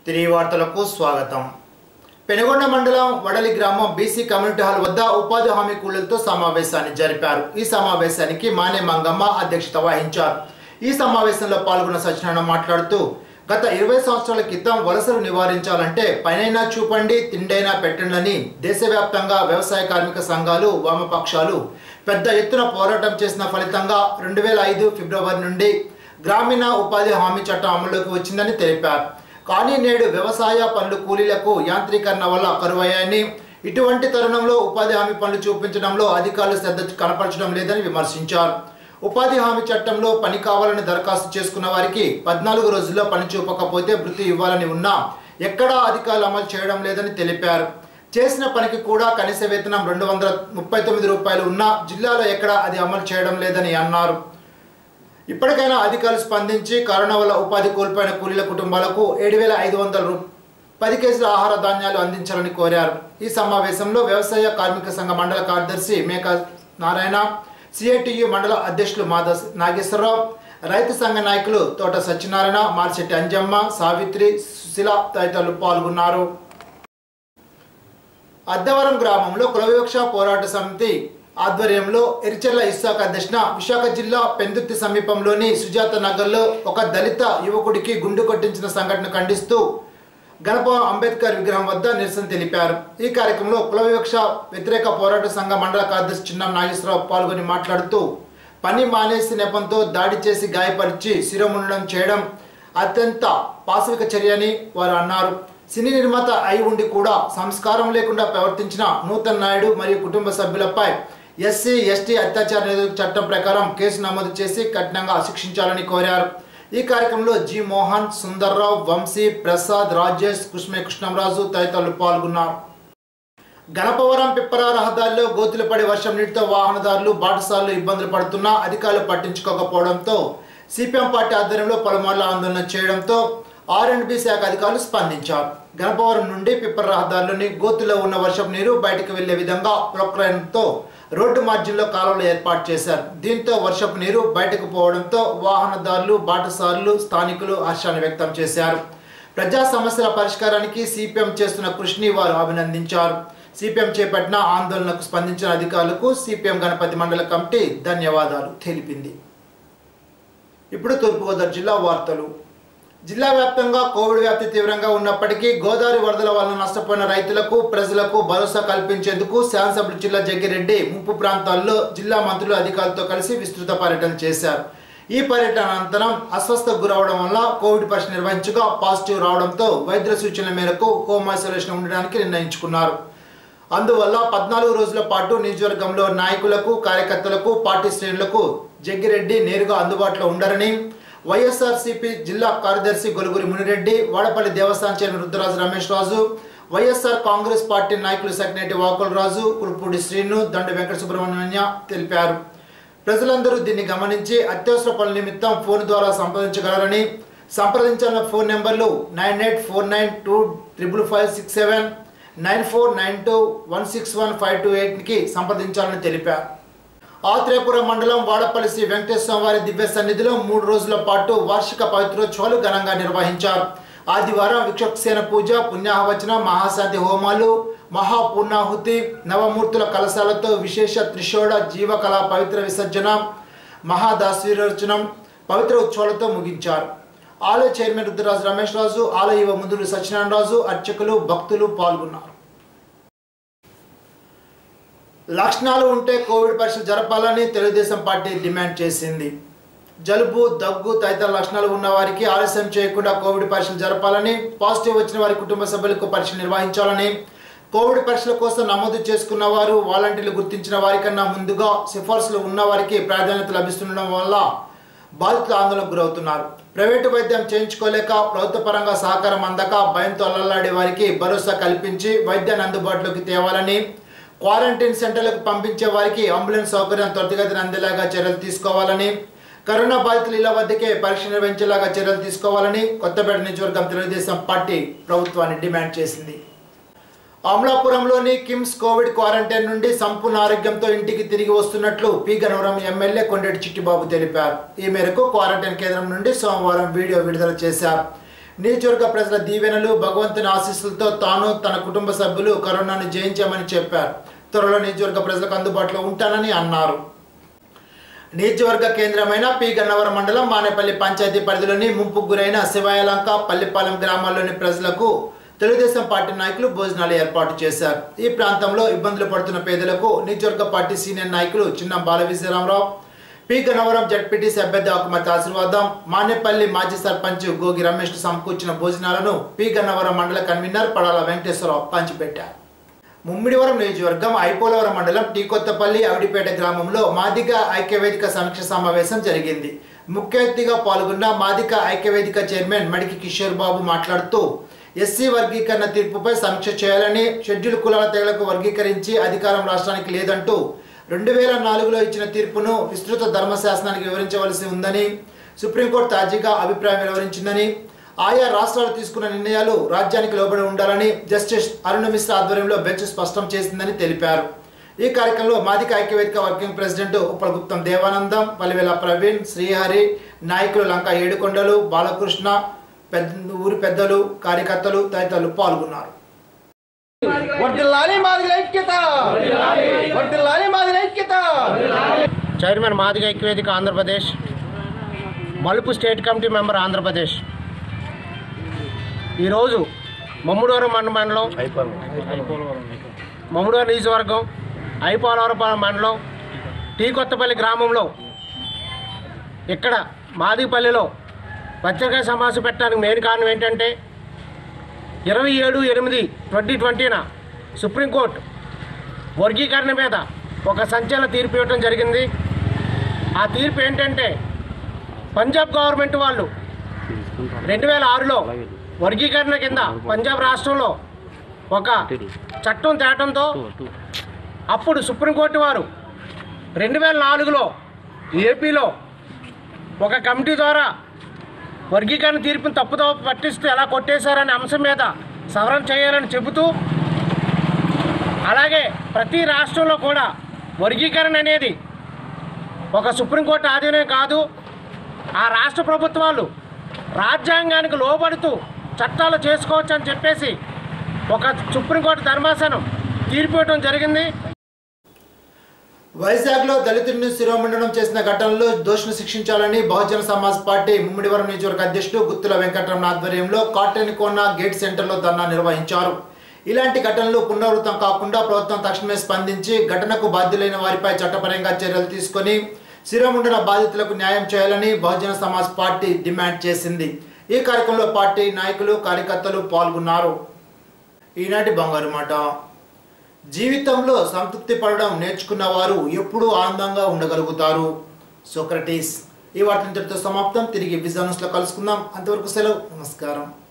తిరిగి వార్తలకు స్వాగతం పెనుగొండ మండలం వడలి గ్రామం బీసీ కమ్యూనిటీ హాల్ వద్ద ఉపాధి హామీ కూలీలతో సమావేశాన్ని జరిపారు ఈ సమావేశానికి మానే మంగమ్మ అధ్యక్షత వహించారు ఈ సమావేశంలో పాల్గొన్న సత్యనారాయణ మాట్లాడుతూ గత ఇరవై సంవత్సరాల క్రితం వలసలు నివారించాలంటే పనైనా చూపండి తిండైనా పెట్టండి దేశవ్యాప్తంగా వ్యవసాయ కార్మిక సంఘాలు వామపక్షాలు పెద్ద ఎత్తున పోరాటం చేసిన ఫలితంగా రెండు వేల ఐదు ఫిబ్రవరి నుండి గ్రామీణ ఉపాధి హామీ చట్టం అమలులోకి వచ్చిందని తెలిపారు కానీ నేడు వ్యవసాయ పనులు కూలీలకు యాంత్రీకరణ వల్ల కరువయ్యాయని ఇటువంటి తరుణంలో ఉపాధి హామీ పనులు చూపించడంలో అధికారులు శ్రద్ధ కనపరచడం లేదని విమర్శించారు ఉపాధి హామీ చట్టంలో పని కావాలని దరఖాస్తు చేసుకున్న వారికి పద్నాలుగు రోజుల్లో పని చూపకపోతే వృత్తి ఇవ్వాలని ఉన్నా ఎక్కడా అధికారులు అమలు చేయడం లేదని తెలిపారు చేసిన పనికి కూడా కనీస వేతనం రెండు వందల ముప్పై తొమ్మిది రూపాయలు ఉన్నా జిల్లాలో ఎక్కడా అది అమలు చేయడం లేదని అన్నారు ఇప్పటికైనా అధికారులు స్పందించి కరోనా వల్ల ఉపాధి కోల్పోయిన కూలీల కుటుంబాలకు ఏడు వేల ఐదు వందల రూ పది కేజీల ఆహార ధాన్యాలు అందించాలని కోరారు ఈ సమావేశంలో వ్యవసాయ కార్మిక సంఘ మండల కార్యదర్శి మేక నారాయణ సిఐటియు మండల అధ్యక్షులు మాధ నాగేశ్వరరావు రైతు సంఘ నాయకులు తోట సత్యనారాయణ మార్చెట్టి అంజమ్మ సావిత్రి సుశీల తదితరులు పాల్గొన్నారు అద్దవరం గ్రామంలో కులవివక్ష పోరాట సమితి ఆధ్వర్యంలో ఎరిచెర్ల ఇస్సాక్ అధ్యక్షన విశాఖ జిల్లా పెందుర్తి సమీపంలోని సుజాత నగర్లో ఒక దళిత యువకుడికి గుండు కొట్టించిన సంఘటన ఖండిస్తూ గణప అంబేద్కర్ విగ్రహం వద్ద నిరసన తెలిపారు ఈ కార్యక్రమంలో కుల వివక్ష వ్యతిరేక పోరాట సంఘ మండల కార్యదర్శి చిన్నం నాగేశ్వరరావు పాల్గొని మాట్లాడుతూ పని మానేసి నెపంతో దాడి చేసి గాయపరిచి శిరోముండనం చేయడం అత్యంత పాశవిక చర్య అని వారు అన్నారు సినీ నిర్మాత అయి ఉండి కూడా సంస్కారం లేకుండా ప్రవర్తించిన నూతన్ నాయుడు మరియు కుటుంబ సభ్యులపై ఎస్సీ ఎస్టీ అత్యాచార నిరోధక చట్టం ప్రకారం కేసు నమోదు చేసి కఠినంగా శిక్షించాలని కోరారు ఈ కార్యక్రమంలో జి మోహన్ సుందర్రావు వంశీ ప్రసాద్ రాజేష్ కుష్మే కృష్ణంరాజు తదితరులు పాల్గొన్నారు గణపవరం పిప్పర రహదారిలో గోతులు పడి వర్షం నీటితో వాహనదారులు బాటసార్లు ఇబ్బందులు పడుతున్నా అధికారులు పట్టించుకోకపోవడంతో సిపిఎం పార్టీ ఆధ్వర్యంలో పలుమార్లు ఆందోళన చేయడంతో ఆర్ అండ్ బి శాఖ అధికారులు స్పందించారు గణపవరం నుండి పిప్పర రహదారిలోని గోతులో ఉన్న వర్షపు నీరు బయటకు వెళ్లే విధంగా ప్రొక్లైన్తో రోడ్డు మార్జిన్లో కాలువలు ఏర్పాటు చేశారు దీంతో వర్షపు నీరు బయటకు పోవడంతో వాహనదారులు బాటసారులు స్థానికులు హర్షాన్ని వ్యక్తం చేశారు ప్రజా సమస్యల పరిష్కారానికి సిపిఎం చేస్తున్న కృషిని వారు అభినందించారు సిపిఎం చేపట్టిన ఆందోళనకు స్పందించిన అధికారులకు సిపిఎం గణపతి మండల కమిటీ ధన్యవాదాలు తెలిపింది ఇప్పుడు తూర్పుగోదావరి జిల్లా వార్తలు జిల్లా వ్యాప్తంగా కోవిడ్ వ్యాప్తి తీవ్రంగా ఉన్నప్పటికీ గోదావరి వరదల వలన నష్టపోయిన రైతులకు ప్రజలకు భరోసా కల్పించేందుకు శాసనసభ్యులు జిల్లా జగ్గిరెడ్డి ముంపు ప్రాంతాల్లో జిల్లా మంత్రులు అధికారులతో కలిసి విస్తృత పర్యటన చేశారు ఈ పర్యటన అనంతరం అస్వస్థకు గురవడం వల్ల కోవిడ్ పరీక్ష నిర్వహించగా పాజిటివ్ రావడంతో వైద్యుల సూచనల మేరకు హోమ్ ఐసోలేషన్ ఉండడానికి నిర్ణయించుకున్నారు అందువల్ల పద్నాలుగు రోజుల పాటు నియోజకవర్గంలో నాయకులకు కార్యకర్తలకు పార్టీ శ్రేణులకు జగ్గిరెడ్డి నేరుగా అందుబాటులో ఉండరని వైఎస్ఆర్సీపీ జిల్లా కార్యదర్శి గొలుగురి మునిరెడ్డి వాడపల్లి దేవస్థానం chairman Rudraraju Ramesh Raju YSR Congress party నాయకులు సెక్రటరీ వాకుల రాజు కుల్పూడి శ్రీను దండ వెంకట సుబ్రహ్మణ్య తెలిపారు ప్రజలందరూ దీన్ని గమనించి అత్యవసర పనుల నిమిత్తం ఫోన్ ద్వారా సంప్రదించగలరని సంప్రదించాలన్న ఫోన్ నెంబర్లు nine eight four nine two triple five six seven nine four nine two one six one five two ఎయిట్కి సంప్రదించాలని తెలిపారు ఆత్రేయపురం మండలం వాడపల్లి శ్రీ వెంకటేశ్వర వారి దివ్య సన్నిధిలో మూడు రోజుల పాటు వార్షిక పవిత్రోత్సవాలు ఘనంగా నిర్వహించారు ఆదివారం విక్షసేన పూజ పుణ్యాహవచనం మహాశాంతి హోమాలు మహాపూర్ణాహుతి నవమూర్తుల కలశాలతో విశేష త్రిశోడ జీవకళ పవిత్ర విసర్జన మహాదాశీర్వచనం పవిత్ర ఉత్సవాలతో ముగించారు ఆలయ చైర్మన్ రుద్రరాజు రమేష్ రాజు ఆలయ యువ ముందులు సత్యనారాయణ రాజు అర్చకులు భక్తులు పాల్గొన్నారు లక్షణాలు ఉంటే కోవిడ్ పరీక్షలు జరపాలని తెలుగుదేశం పార్టీ డిమాండ్ చేసింది జలుబు దగ్గు తదితర లక్షణాలు ఉన్న వారికి ఆలస్యం చేయకుండా కోవిడ్ పరీక్షలు జరపాలని పాజిటివ్ వచ్చిన వారి కుటుంబ సభ్యులకు పరీక్షలు నిర్వహించాలని కోవిడ్ పరీక్షల కోసం నమోదు చేసుకున్న వారు వాలంటీర్లు గుర్తించిన వారికన్నా ముందుగా సిఫార్సులు ఉన్న వారికి ప్రాధాన్యత లభిస్తుండడం వల్ల బాధితులు ఆందోళనకు గురవుతున్నారు ప్రైవేటు వైద్యం చేయించుకోలేక ప్రభుత్వ పరంగా సహకారం అందక భయంతో అల్లలాడే వారికి భరోసా కల్పించి వైద్యాన్ని అందుబాటులోకి తేవాలని క్వారంటైన్ సెంటర్లకు పంపించే వారికి అంబులెన్స్ సౌకర్యం త్వరితగతిన అందేలాగా చర్యలు తీసుకోవాలని కరోనా బాధితులు ఇలా వద్దకే పరీక్ష నిర్వహించేలాగా చర్యలు తీసుకోవాలని కొత్తపేట నియోజకవర్గం తెలుగుదేశం పార్టీ ప్రభుత్వాన్ని డిమాండ్ చేసింది అమలాపురంలోని కిమ్స్ కోవిడ్ క్వారంటైన్ నుండి సంపూర్ణ ఆరోగ్యంతో ఇంటికి తిరిగి వస్తున్నట్లు పి గనవరం ఎమ్మెల్యే కొండేటి చిట్టిబాబు తెలిపారు ఈ మేరకు క్వారంటైన్ కేంద్రం నుండి సోమవారం వీడియో విడుదల చేశారు నియోజకవర్గ ప్రజల దీవెనలు భగవంతుని ఆశీస్సులతో తాను తన కుటుంబ సభ్యులు కరోనాను జయించామని చెప్పారు త్వరలో నియోజకవర్గ ప్రజలకు అందుబాటులో ఉంటానని అన్నారు నియోజకవర్గ కేంద్రమైన పి గన్నవరం మండలం మానేపల్లి పంచాయతీ పరిధిలోని ముంపుకు గురైన శివాయలంక పల్లిపాలెం గ్రామాల్లోని ప్రజలకు తెలుగుదేశం పార్టీ నాయకులు భోజనాలు ఏర్పాటు చేశారు ఈ ప్రాంతంలో ఇబ్బందులు పడుతున్న పేదలకు నియోజకవర్గ పార్టీ సీనియర్ నాయకులు చిన్న బాల విజయరామరావు పి గన్నవరం జడ్పీటీసీ అభ్యర్థి ఆకుమతి ఆశీర్వాదం మానేపల్లి మాజీ సర్పంచ్ గోగి రమేష్ సమకూర్చిన భోజనాలను పి గన్నవరం మండల కన్వీనర్ పడాల వెంకటేశ్వరరావు పంచిపెట్టారు ముమ్మిడివరం నియోజకవర్గం ఐపోలవరం మండలం టీ కొత్తపల్లి అవిడిపేట గ్రామంలో మాదిగ ఐక్యవేదిక సమీక్ష సమావేశం జరిగింది ముఖ్య అతిథిగా పాల్గొన్న మాదిక ఐక్యవేదిక చైర్మన్ మడికి కిషోర్ బాబు మాట్లాడుతూ ఎస్సీ వర్గీకరణ తీర్పుపై సమీక్ష చేయాలని షెడ్యూల్ కులాల తెగలకు వర్గీకరించి అధికారం రాష్ట్రానికి లేదంటూ రెండు వేల నాలుగులో ఇచ్చిన తీర్పును విస్తృత ధర్మశాసనానికి వివరించవలసి ఉందని సుప్రీంకోర్టు తాజాగా అభిప్రాయం వెలువరించిందని ఆయా రాష్ట్రాలు తీసుకున్న నిర్ణయాలు రాజ్యానికి లోబడి ఉండాలని జస్టిస్ అరుణ మిశ్రా ఆధ్వర్యంలో బెంచ్ స్పష్టం చేసిందని తెలిపారు ఈ కార్యక్రమంలో మాదిక ఐక్యవేదిక వర్కింగ్ ప్రెసిడెంట్ ఉపలగుప్తం దేవానందం పలివెల ప్రవీణ్ శ్రీహరి నాయకులు లంక ఏడుకొండలు బాలకృష్ణ పెద్ద ఊరి పెద్దలు కార్యకర్తలు తదితరులు పాల్గొన్నారు వర్దిల్లాలి మాదిగ ఐక్యత వర్దిల్లాలి మాదిగ ఐక్యత చైర్మన్ మాదిగ ఐక్యవేదిక ఆంధ్రప్రదేశ్ మలుపు స్టేట్ కమిటీ మెంబర్ ఆంధ్రప్రదేశ్ ఈరోజు మమ్ముడవరం మండ మండలం మమ్ముడవరం నియోజకవర్గం ఐపోలవరం మండలం టీ కొత్తపల్లి గ్రామంలో ఇక్కడ మాదిపల్లిలో పత్రికా సమావేశం పెట్టడానికి మెయిన్ కారణం ఏంటంటే ఇరవై ఏడు ఎనిమిది ట్వంటీ ట్వంటీన సుప్రీంకోర్టు వర్గీకరణ మీద ఒక సంచలన తీర్పు ఇవ్వడం జరిగింది ఆ తీర్పు ఏంటంటే పంజాబ్ గవర్నమెంట్ వాళ్ళు రెండు వేల ఆరులో వర్గీకరణ కింద పంజాబ్ రాష్ట్రంలో ఒక చట్టం తేవడంతో అప్పుడు సుప్రీంకోర్టు వారు రెండు వేల నాలుగులో ఏపీలో ఒక కమిటీ ద్వారా వర్గీకరణ తీర్పును తప్పుదో పట్టిస్తూ ఎలా కొట్టేశారనే అంశం మీద సవరణ చేయాలని చెబుతూ అలాగే ప్రతి రాష్ట్రంలో కూడా వర్గీకరణ అనేది ఒక సుప్రీంకోర్టు ఆధీనం కాదు ఆ రాష్ట్ర ప్రభుత్వాలు రాజ్యాంగానికి లోబడుతూ చట్టాలు చేసుకోవచ్చు అని చెప్పేసి ఒక సుప్రీంకోర్టు ధర్మాసనం తీర్పు ఇవ్వడం జరిగింది వైజాగ్లో దళితుడిని శిరోమండనం చేసిన ఘటనలో దోషును శిక్షించాలని బహుజన సమాజ్ పార్టీ ముమ్మిడివరం నియోజకవర్గ అధ్యక్షుడు గుత్తుల వెంకటరమణ ఆధ్వర్యంలో కాటన్ కోన గేట్ సెంటర్లో ధర్నా నిర్వహించారు ఇలాంటి ఘటనలు పునరావృతం కాకుండా ప్రభుత్వం తక్షణమే స్పందించి ఘటనకు బాధ్యులైన వారిపై చట్టపరంగా చర్యలు తీసుకొని శిరోముండన బాధితులకు న్యాయం చేయాలని బహుజన సమాజ్ పార్టీ డిమాండ్ చేసింది ఈ కార్యక్రమంలో పార్టీ నాయకులు కార్యకర్తలు పాల్గొన్నారు ఈనాటి బంగారు మాట జీవితంలో సంతృప్తి పడడం నేర్చుకున్న వారు ఎప్పుడూ ఆనందంగా ఉండగలుగుతారు సోక్రటీస్ ఈ వార్తలు ఇంతటితో సమాప్తం తిరిగి విజానస్లో కలుసుకుందాం అంతవరకు సెలవు నమస్కారం